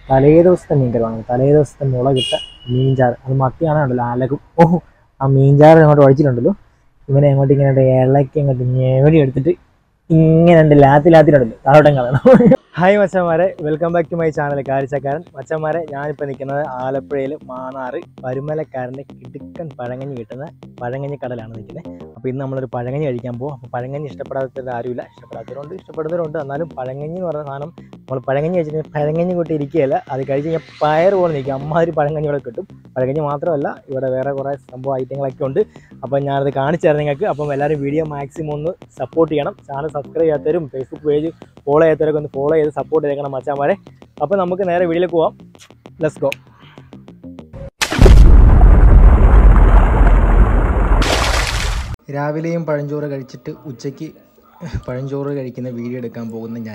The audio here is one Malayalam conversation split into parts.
തലേ ദിവസത്തെ മീൻകറി വാങ്ങി തലേ ദിവസത്തെ മുളകിട്ട മീൻചാറ് അത് മത്തിയാണല്ലോ അലകും ഓ ആ മീൻചാറ് അങ്ങോട്ട് ഒഴിച്ചിട്ടുണ്ടല്ലോ ഇവനെ അങ്ങോട്ട് ഇങ്ങനെ ഇളക്കി അങ്ങോട്ട് ഞെവടി എടുത്തിട്ട് ഇങ്ങനെ ഉണ്ട് ലാത്തി ലാത്തിലുണ്ടല്ലോ താഴോട്ടം കളയണം ഹായ് മച്ചന്മാരെ welcome back to my channel കാരിച്ചക്കാരൻ മച്ചന്മാരെ ഞാനിപ്പോൾ നിൽക്കുന്നത് ആലപ്പുഴയിൽ മാന്നാറ് പരുമലക്കാരൻ്റെ കിടുക്കൻ പഴങ്ങഞ്ഞി കിട്ടുന്ന പഴങ്ങഞ്ഞി കടലാണ് നിൽക്കുന്നത് അപ്പോൾ ഇന്ന് നമ്മളൊരു പഴങ്ങഞ്ഞി കഴിക്കാൻ പോകും അപ്പോൾ പഴങ്ങഞ്ഞി ഇഷ്ടപ്പെടാത്തവർ ആരുമില്ല ഇഷ്ടപ്പെടാത്തവരുണ്ട് ഇഷ്ടപ്പെടുന്നവരുണ്ട് എന്നാലും പഴങ്ങഞ്ഞി എന്ന് പറയുന്ന സാധനം നമ്മൾ പഴങ്ങഞ്ഞി വെച്ചിട്ട് പഴങ്ങഞ്ഞി കൂട്ടി ഇരിക്കുകയല്ല അത് കഴിച്ച് കഴിഞ്ഞാൽ പയർ പോലെ നിൽക്കും അമ്മാതിരി പഴങ്ങഞ്ഞി ഇവിടെ കിട്ടും പഴങ്ങഞ്ഞി മാത്രമല്ല ഇവിടെ വേറെ കുറേ സംഭവ ഐറ്റങ്ങളൊക്കെ ഉണ്ട് അപ്പോൾ ഞാനത് കാണിച്ചു തരാം നിങ്ങൾക്ക് അപ്പം എല്ലാവരും വീഡിയോ മാക്സിമം ഒന്ന് സപ്പോർട്ട് ചെയ്യണം ചാനൽ സബ്സ്ക്രൈബ് ചെയ്യാത്തവരും ഫേസ്ബുക്ക് പേജ് ഫോളോ ചെയ്യാത്തവരൊക്കെ ഒന്ന് ഫോളോ ചെയ്ത് സപ്പോർട്ട് ചെയ്തേക്കണം മച്ചാന്മാരെ അപ്പോൾ നമുക്ക് നേരെ വീഡിയോയിലേക്ക് പോവാം ലെറ്റ്സ് ഗോ രാവിലെയും പഴഞ്ചോറ് കഴിച്ചിട്ട് ഉച്ചയ്ക്ക് പഴഞ്ചോറ് കഴിക്കുന്ന വീഡിയോ എടുക്കാൻ പോകുന്ന ഞാൻ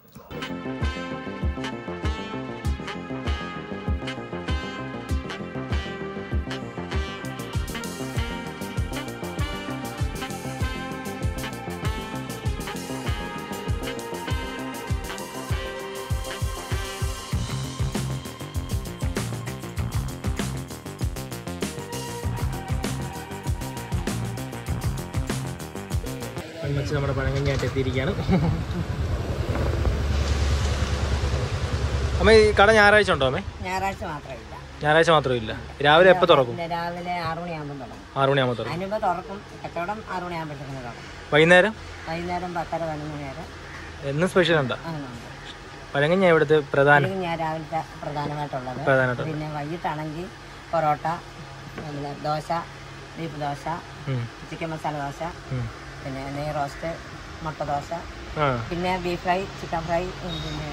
വെച്ച് നമ്മുടെ പഴങ്കഞ്ഞായിട്ട് എത്തിയിരിക്കുകയാണ് അമ്മ ഈ കട ഞായറാഴ്ച ഉണ്ടോ അമ്മേ ഞായറാഴ്ച മാത്രമില്ല ഞായറാഴ്ച മാത്രമില്ല രാവിലെ എപ്പോൾ തുറക്കും പിന്നെ രാവിലെ ആറു മണിയാകുമ്പോൾ തുടങ്ങും ആറു മണിയാകുമ്പോൾ തുറക്കും അതിനുമ്പ് തുറക്കും കച്ചവടം ആറു മണിയാകുമ്പോഴത്തേക്കിന് തുടങ്ങും വൈകുന്നേരം വൈകുന്നേരം പത്തര പതിനൊന്ന് മണി വരെ എന്നും സ്പെഷ്യൽ ഉണ്ടോ അങ്ങനെ ഉണ്ട് പഴങ്കഞ്ഞ ഇവിടുത്തെ പ്രധാന അല്ലെങ്കിൽ ഞാൻ രാവിലത്തെ പ്രധാനമായിട്ടുള്ളത് പ്രധാനമായിട്ട് പിന്നെ വൈകിട്ടാണെങ്കിൽ പൊറോട്ട പിന്നെ ദോശ ബീഫ് ദോശ ഉം, ചിക്കൻ മസാല ദോശ ഉം. പിന്നെ നെയ് റോസ്റ്റ് മുട്ട ദോശ ആ പിന്നെ ബീഫ് ഫ്രൈ ചിക്കൻ ഫ്രൈ ഉം, പിന്നെ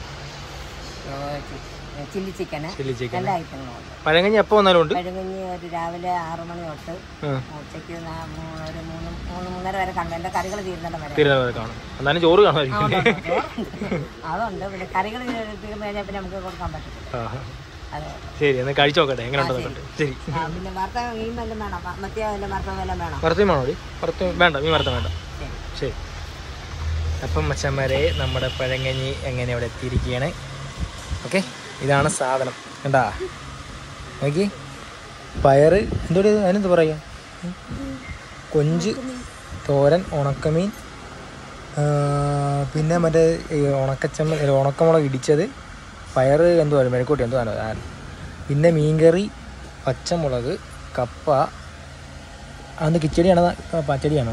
ചില്ലി ചിക്കന് ചില്ലി ചിക്കൻ എല്ലാ ഐറ്റങ്ങളും ഉണ്ട് പഴങ്കഞ്ഞി എപ്പോൾ വന്നാലും ഉണ്ട് പഴുകഞ്ഞി ഒരു രാവിലെ ആറു മണി തൊട്ട് ഉം. ഉച്ചയ്ക്ക് നാ- മൂ- ഒരു മൂന്ന് മൂന്ന് മൂന്നര വരെ കണ്ടു എൻ്റെ കറികൾ തീരുന്നിടം വരെ തിരുവനന്തപുരം കാണും എന്നാലും ചോറ് ആ, കാണുമായിരിക്കും ഉണ്ട്, ഉണ്ട്. അതുണ്ട് പിന്നെ കറികൾ തീർന്നു കഴിഞ്ഞാൽ പിന്നെ നമുക്ക് കൊടുക്കാൻ പറ്റത്തില്ല ആ അത് ശരി എന്നാൽ കഴിച്ചു നോക്കട്ടെ എങ്ങനെ ഉണ്ടോ നോക്കട്ടെ ശരി ആ, പിന്നെ വറുത്ത മീൻ വല്ലതും വേണം മ- മത്തിയ വല്ല വറുത്ത വല്ലതും വേണം വറുത്തയും വേണോ വറുത്ത വേണ്ട മീൻ വറുത്ത വേണ്ട ശരി ശരി അപ്പം മച്ചന്മാരെ നമ്മുടെ പഴങ്കഞ്ഞി എങ്ങനെ ഇവിടെ എത്തിയിരിക്കുകയാണ് ഓക്കെ ഇതാണ് സാധനം കണ്ടാ നോക്കി പയറ് എന്തോടെ അതിനെന്ത് പറയുക കൊഞ്ച് തോരൻ ഉണക്കമീൻ ആ, പിന്നെ മറ്റേ ഈ ഉണക്കച്ചമ്മ അല്ല, ഉണക്കമുളക് ഇടിച്ചത് പയറ് എന്തോ മെഴുക്കൂട്ടി എന്തോ ആണ് ആ. പിന്നെ മീൻകറി പച്ചമുളക് കപ്പ അന്ന് കിച്ചടിയാണോ അതോ പച്ചടിയാണോ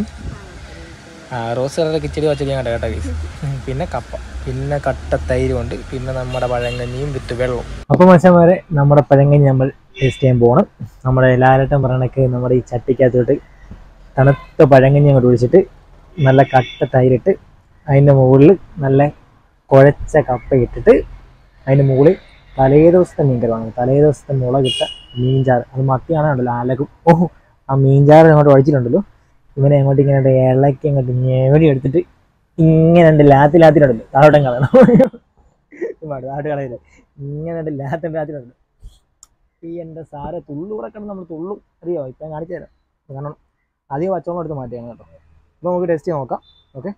ആ റോസ് കളറിലെ കിച്ചടി പച്ചടി കണ്ട കേട്ടോ guys. പിന്നെ കപ്പ പിന്നെ കട്ട തൈര് കൊണ്ട് പിന്നെ നമ്മുടെ പഴങ്കഞ്ഞിയും വിത്ത് വെള്ളവും അപ്പോൾ മച്ചന്മാരെ നമ്മുടെ പഴങ്കഞ്ഞി നമ്മൾ ടേസ്റ്റ് ചെയ്യാൻ പോകണം നമ്മുടെ ലാലട്ടം പറയണക്ക് നമ്മുടെ ഈ ചട്ടിക്കകത്തോട്ട് തണുത്ത പഴങ്കഞ്ഞി അങ്ങോട്ട് ഒഴിച്ചിട്ട് നല്ല കട്ട തൈരിട്ട് അതിൻ്റെ മുകളിൽ നല്ല കുഴച്ച കപ്പ ഇട്ടിട്ട് അതിൻ്റെ മുകളിൽ തലേ ദിവസത്തെ മീൻകറി വാങ്ങും തലേ ദിവസത്തെ മുളകിട്ട മീൻചാറ് അത് മത്തിയാണല്ലോ അലകും ഓ ആ മീൻചാറ് അങ്ങോട്ട് ഒഴിച്ചിട്ടുണ്ടല്ലോ ഇവനെ അങ്ങോട്ട് ഇങ്ങനെ ഇളക്കി അങ്ങോട്ട് ഞെവടി എടുത്തിട്ട് ഇങ്ങനെ ഉണ്ട് ലാത്തി ലാത്തിലുണ്ടല്ലോ താഴോട്ടം കളയണം താഴോട്ട് കളയില്ല ഇങ്ങനെ ഉണ്ട് ലാത്തി ലാത്തിലുണ്ട് ഈ എൻ്റെ സാറ് തുള്ളു കിടക്കണം നമ്മൾ തുള്ളും അറിയോ ഇപ്പം ഞാൻ കാണിച്ചു തരാം കാരണം അധികം പച്ചവെള്ളം എടുത്ത് മാറ്റിയാണ് കേട്ടോ അപ്പോൾ നമുക്ക് ടെസ്റ്റ് ചെയ്ത് നോക്കാം ഓക്കെ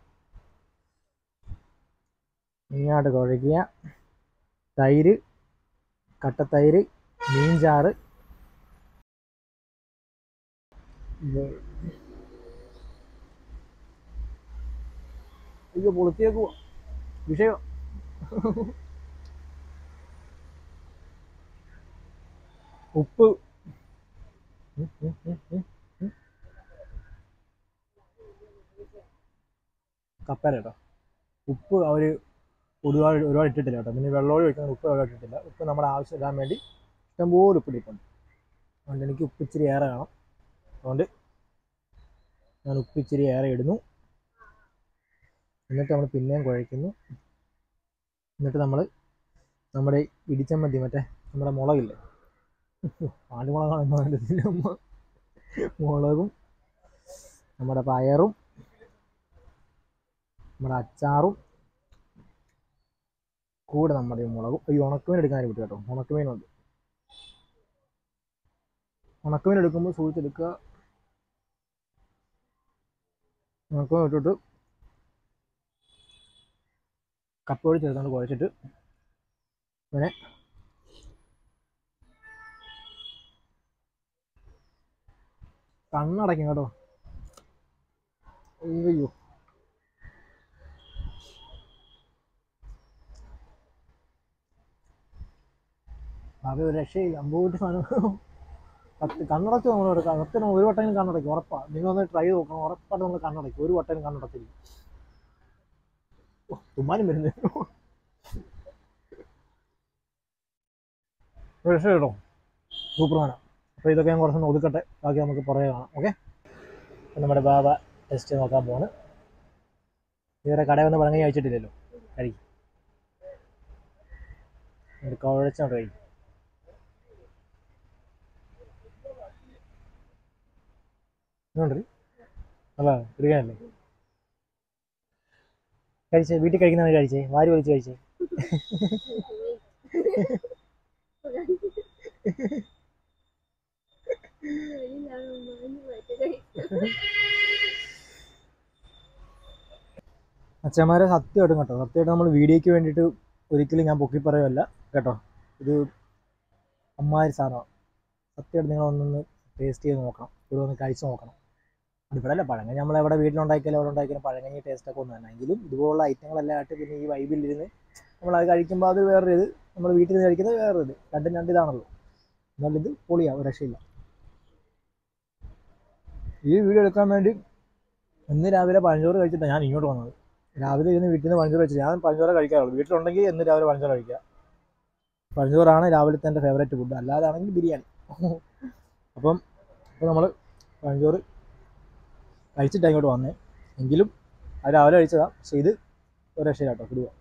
ഇങ്ങോട്ട് കുഴയ്ക്കുക തൈര് കട്ടത്തൈര് മീൻചാറ് അയ്യോ പൊളിച്ചേക്കു വിഷയം ഉപ്പ് ഉം, ഉം, ഉം, ഉം, ഉം. കപ്പേര കേട്ടോ ഉപ്പ് അവർ ഒരുപാട് ഒരുപാട് ഇട്ടിട്ടില്ല കേട്ടോ പിന്നെ വെള്ളമൊഴി ഒഴിക്കുന്ന ഉപ്പ് ഒരുപാട് ഇട്ടിട്ടില്ല ഉപ്പ് നമ്മുടെ ആവശ്യം ഇടാൻ വേണ്ടി ഇഷ്ടംപോലെ ഉപ്പ് ഇട്ടിട്ടുണ്ട് അതുകൊണ്ട് എനിക്ക് ഉപ്പ് ഇച്ചിരി ഏറെ വേണം അതുകൊണ്ട് ഞാൻ ഉപ്പ് ഇച്ചിരി ഏറെ ഇടുന്നു എന്നിട്ട് നമ്മൾ പിന്നെയും കുഴയ്ക്കുന്നു എന്നിട്ട് നമ്മൾ നമ്മുടെ ഇടിച്ചമ്മന്തി മറ്റേ നമ്മുടെ മുളകില്ലേ പാണ്ടുമുളകാണെന്ന് പറയുന്നില്ല മുളകും നമ്മുടെ പയറും നമ്മുടെ അച്ചാറും കൂടെ നമ്മുടെ ഈ മുളകും ഈ ഉണക്കമീൻ എടുക്കാൻ വിട്ടു കേട്ടോ ഉണക്കമീനുണ്ട് ഉണക്കമീൻ എടുക്കുമ്പോൾ സൂക്ഷിച്ചെടുക്കുക ഉണക്കമീൻ ഇട്ടിട്ട് കപ്പ പൊടി ചേർത്തുകൊണ്ട് കുഴച്ചിട്ട് പിന്നെ കണ്ണടയ്ക്കും കേട്ടോ അയ്യോ അത് ഒരു രക്ഷയില്ല അമ്പൂട്ടി സാധനം കത്ത് കണ്ണടച്ച് നമ്മൾ എടുക്കാം കത്തിന് ഒരു വട്ടം കണ്ണടയ്ക്കും ഉറപ്പാണ് നിങ്ങളൊന്ന് ട്രൈ നോക്കണം ഉറപ്പായിട്ട് നമ്മൾ കണ്ണടയ്ക്കും ഒരു വട്ടം കണ്ണടച്ചില്ല ഓ, തുമ്മാനും വരുന്നത് ഒരു രക്ഷ കേട്ടോ സൂപ്പർമാനാ അപ്പോൾ ഇതൊക്കെ ഞാൻ കുറച്ചൊന്ന് ഒതുക്കട്ടെ ബാക്കി നമുക്ക് പുറകെ കാണാം ഓക്കെ നമ്മുടെ ബാബ ടെസ്റ്റ് നോക്കാൻ പോണ് ഇതുവരെ കടയിൽ വന്ന് പഴങ്ങി കഴിച്ചിട്ടില്ലല്ലോ കഴി കുഴച്ചോണ്ട് കഴി ഇതുകൊണ്ട് അല്ല എടുക്കാനല്ലേ കഴിച്ചേ വീട്ടിൽ കഴിക്കുന്നതാണ് കഴിച്ചേ വാരി വലിച്ച് കഴിച്ചേ അച്ഛന്മാരെ സത്യമായിട്ടും കേട്ടോ സത്യമായിട്ട് നമ്മൾ വീഡിയോയ്ക്ക് വേണ്ടിയിട്ട് ഒരിക്കലും ഞാൻ പൊക്കി പറയുമല്ല കേട്ടോ ഇത് അമ്മാതിരി സാധനമാണ് സത്യമായിട്ട് നിങ്ങളൊന്നൊന്ന് ടേസ്റ്റ് ചെയ്ത് നോക്കണം ഇവിടെ ഒന്ന് കഴിച്ച് നോക്കണം ഇവിടെ അല്ല പഴങ്ങ നമ്മൾ എവിടെ വീട്ടിലുണ്ടാക്കിയാലും അവിടെ ഉണ്ടാക്കിയാലും പഴങ്ങഞ്ഞി ടേസ്റ്റ് ഒക്കെ ഒന്ന് തന്നെ എങ്കിലും ഇതുപോലുള്ള ഐറ്റങ്ങളെല്ലാം ആയിട്ട് പിന്നെ ഈ വൈബിലിരുന്ന് നമ്മൾ അത് കഴിക്കുമ്പോൾ അത് വേറൊരു ഇത് നമ്മൾ വീട്ടിൽ നിന്ന് കഴിക്കുന്നത് വേറൊരു ഇത് രണ്ടും രണ്ട് ഇതാണല്ലോ എന്നാൽ ഇത് പൊളിയാ ഒരു രക്ഷയില്ല ഈ വീഡിയോ എടുക്കാൻ വേണ്ടി ഇന്ന് രാവിലെ പഴഞ്ചോറ് കഴിച്ചിട്ടാണ് ഞാൻ ഇങ്ങോട്ട് വന്നത് രാവിലെ ഇരുന്ന് വീട്ടിൽ നിന്ന് പഴഞ്ചോറ് കഴിച്ചു ഞാൻ പഴഞ്ചോറ് കഴിക്കാറുള്ളൂ വീട്ടിലുണ്ടെങ്കിൽ എന്ന് രാവിലെ പഴഞ്ചോറ് കഴിക്കുക പഴഞ്ചോറാണ് രാവിലത്തെ എൻ്റെ ഫേവറേറ്റ് ഫുഡ് അല്ലാതാണെങ്കിൽ ബിരിയാണി അപ്പം അപ്പോൾ നമ്മൾ പഴഞ്ചോറ് കഴിച്ചിട്ടാണ് ഇങ്ങോട്ട് വന്നേ എങ്കിലും അത് രാവിലെ കഴിച്ചതാണ് പക്ഷേ ഇത് ഒരു രക്ഷയില്ല കേട്ടോ കിടുക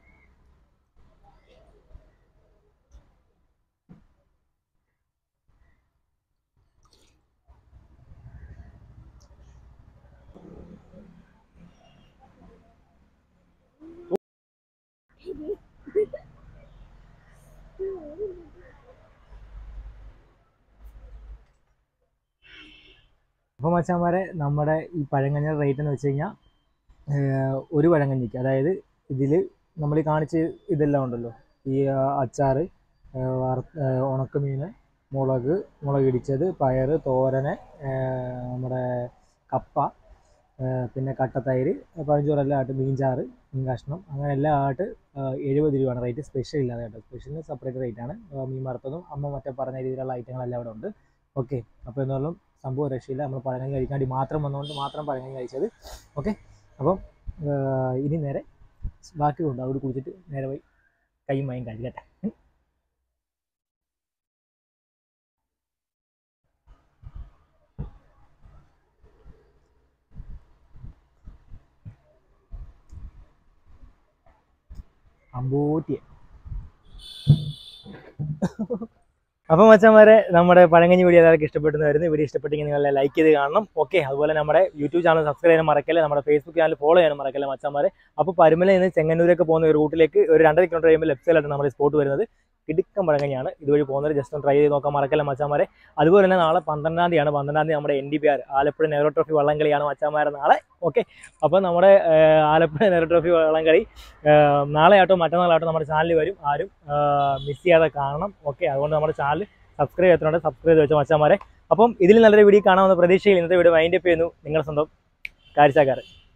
അപ്പോൾ മച്ചാന്മാരെ നമ്മുടെ ഈ പഴങ്കഞ്ഞിയുടെ റേറ്റ് എന്ന് വെച്ച് കഴിഞ്ഞാൽ ഒരു പഴങ്കഞ്ഞിക്ക് അതായത് ഇതിൽ നമ്മൾ ഈ കാണിച്ച ഇതെല്ലാം ഉണ്ടല്ലോ ഈ ആ, അച്ചാറ് ആ, വറ- ആ, ഉണക്കമീൻ മുളക് മുളക് ഇടിച്ചത് പയറ് തോരന് ആ, നമ്മുടെ കപ്പ ആ, പിന്നെ കട്ടത്തൈര് പഴഞ്ചോറെല്ലാം ആയിട്ട് മീൻചാറ് മീൻ കഷ്ണം അങ്ങനെ എല്ലാം ആയിട്ട് എഴുപത് രൂപയാണ് റേറ്റ് സ്പെഷ്യൽ ഇല്ലാതെ കേട്ടോ സ്പെഷ്യലിന് സെപ്പറേറ്റ് റേറ്റ് ആണ് ആ, മീൻ വറുത്തതും അമ്മ മറ്റേ പറഞ്ഞ രീതിയിലുള്ള ഐറ്റങ്ങളെല്ലാം ഇവിടെ ഉണ്ട് ഓക്കെ അപ്പോൾ എന്നാലും സംഭവം രക്ഷയില്ല നമ്മൾ പഴങ്കഞ്ഞി കഴിക്കാൻ വേണ്ടി മാത്രം വന്നുകൊണ്ട് മാത്രം പഴങ്കഞ്ഞി കഴിച്ചത് ഓക്കെ അപ്പം ആ, ഇനി നേരെ ബാക്കിയുണ്ട് അവിടെ കുടിച്ചിട്ട് നേരെ പോയി കൈയും മയും കഴുകട്ടെ ഉം. അമ്പൂറ്റിയെ അപ്പം മച്ചന്മാരെ നമ്മുടെ പഴങ്കഞ്ഞി വീഡിയോ എല്ലാവർക്കും ഇഷ്ടപ്പെട്ടെന്ന് വരുന്നു വീഡിയോ ഇഷ്ടപ്പെട്ടെങ്കിൽ നിങ്ങൾ ലൈക്ക് ചെയ്ത് കാണണം ഓക്കെ അതുപോലെ നമ്മുടെ യൂട്യൂബ് ചാനൽ സബ്സ്ക്രൈബ് ചെയ്യാൻ മറക്കല്ലേ നമ്മുടെ ഫേസ്ബുക്ക് ചാനൽ ഫോളോ ചെയ്യാൻ മറക്കല്ലേ മച്ചന്മാരെ അപ്പോൾ പരുമല നിന്ന് ചെങ്ങന്നൂരൊക്കെ പോകുന്ന ഒരു റൂട്ടിലേക്ക് ഒരു രണ്ടര കിലോമീറ്റർ കഴിയുമ്പോൾ ലെഫ്റ്റ് സൈഡിലാണ് നമ്മുടെ സ്പോട്ട് വരുന്നത് കിടുക്കം പഴങ്കഞ്ഞാണ് ഇതുവഴി പോകുന്നത് ജസ്റ്റ് ഒന്ന് ട്രൈ ചെയ്ത് നോക്കാൻ മറക്കല്ല മച്ചാമാരെ അതുപോലെ തന്നെ നാളെ പന്ത്രണ്ടാം തീയതിയാണ് പന്ത്രണ്ടാം തീയതി നമ്മുടെ N D P R Alappuzha Nehru trophy വള്ളംകളിയാണ് മച്ചാമാരെ നാളെ ഓക്കെ അപ്പോൾ നമ്മുടെ ഏഹ്, ആലപ്പുഴ നെഹ്റു ട്രോഫി വള്ളംകളി ഏഹ്, നാളെ ആട്ടോ മറ്റന്നാളാട്ടോ നമ്മുടെ ചാനൽ വരും ആരും മിസ് ചെയ്യാതെ കാണണം ഓക്കെ അതുകൊണ്ട് നമ്മുടെ ചാനൽ സബ്സ്ക്രൈബ് ചെയ്തിട്ടുണ്ട് സബ്സ്ക്രൈബ് ചെയ്ത് വെച്ച മച്ചാമാരെ അപ്പം ഇതിൽ നല്ലൊരു വീഡിയോ കാണാമെന്ന പ്രതീക്ഷയിൽ ഇന്നത്തെ വീഡിയോ വൈൻഡപ്പ് ചെയ്യുന്നു നിങ്ങളുടെ സ്വന്തം കാഴ്ചക്കാരൻ